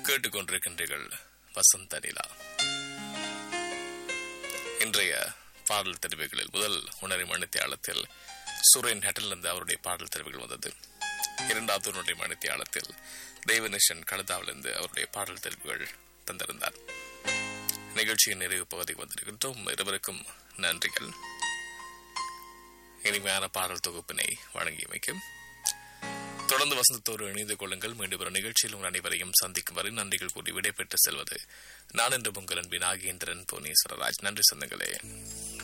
கேட்டுக்கொண்டிருக்கின்றீர்கள் வசந்த நிலா இன்றைய பாடல் தெரிவுகளில் முதல் உணரி மணித்தியாலத்தில் சுரேன் ஹெட்டலிருந்து அவருடைய பாடல் தெரிவுகள் வந்தது இரண்டாவது உணரி மணித்தியாலத்தில் தேவநேஷன் கலதாவிலிருந்து அவருடைய பாடல் தெரிவுகள் தந்திருந்தார் நிகழ்ச்சியின் நிறைவு பகுதிக்கு வந்திருக்கின்றோம் இருவருக்கும் நன்றிகள் இனிமையான பாடல் தொகுப்பினை வழங்கியமைக்கும் தொடர்ந்து வசந்தத்தோடு இணைந்து கொள்ளுங்கள் மீண்டும் ஒரு நிகழ்ச்சியில் உங்கள் அனைவரையும் சந்திக்கும் வரை நன்றிகள் கூறி விடைபெற்று செல்வது நான் என்று உங்கள் அன்பின் நாகேந்திரன் புவனேஸ்வரராஜ் நன்றி சொந்தங்களே